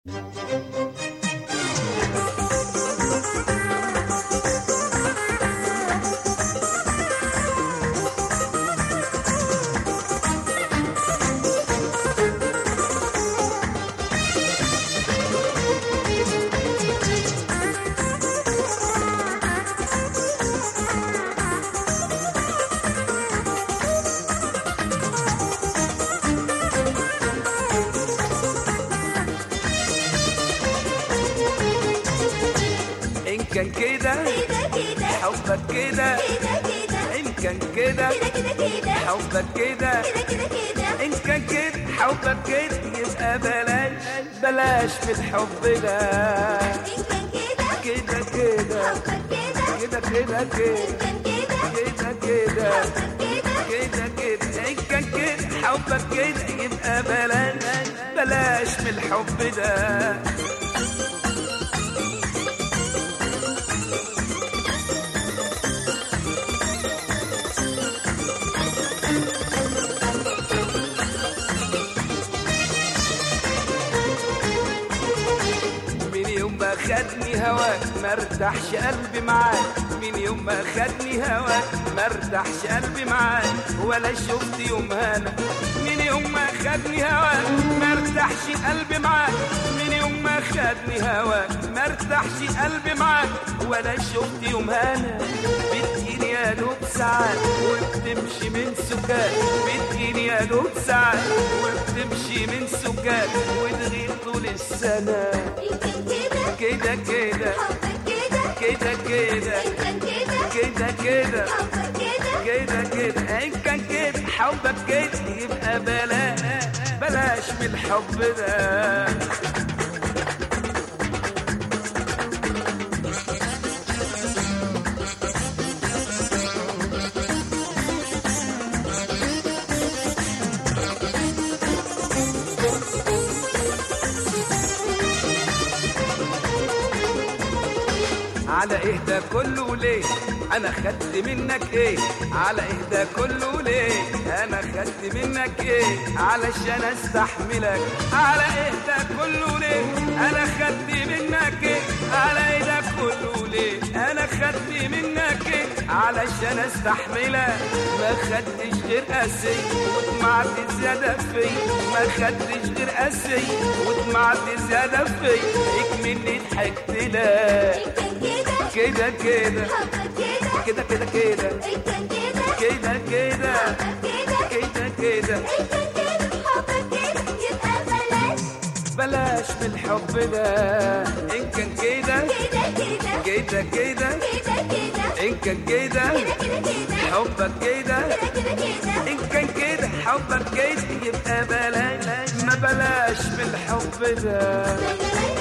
إن كان كده كده كده حبك كده كده كده إن كان كده كده كده كده حبك كده كده كده كده إن كان كده حبك كده يبقى بلاش بلاش في الحب ده إن كان كده كده كده حبك كده كده كده إن كده كان كده كده كده حبك كده كده كده إن كان كده حبك كده يبقى بلاش بلاش من الحب ده من يوم ما خدني هواك ما ارتاحش قلبي معاك من يوم ما خدني هواك ما ارتاحش قلبي معاك ولا شفت يوم هنا من يوم ما خدني هواك ما ارتاحش قلبي معاك من يوم ما خدني هواك ما ارتاحش قلبي معاك ولا شفت يوم هنا بتجيني يا دوب ساعات وبتمشي من سكات بتجيني يا دوب ساعات وبتمشي من سكات وتغيب طول السنه إن كان كده كده كده حبك كده كده كده إن كان كده كده كده حبك كده كده كده ان كان كده حبك كده يبقى بلاش بلاش من الحب ده على ايه ده كله ليه انا خدت منك ايه على ايه ده كله ليه انا خدت منك ايه علشان استحملك على ايه ده كله ليه انا خدت منك ايه على ايه ده كله ليه انا خدت منك ايه علشان استحملك ما خدتش غير قاسي وطمعت زيادة في ما خدتش غير قاسي وطمعت زيادة في اكملني ضحكت لك إن كان كده كده كده حبك كده كده كده كده إن كان كده كده كده حبك كده كده كده إن كان كده حبك كده يبقى بلاش بلاش من الحب ده ان كان كده كده كده كده كده كده كده ان كان كده كده كده كده حبك كده كده كده كده ان كان كده حبك كده يبقى بلاش ما بلاش من الحب ده لا لا لا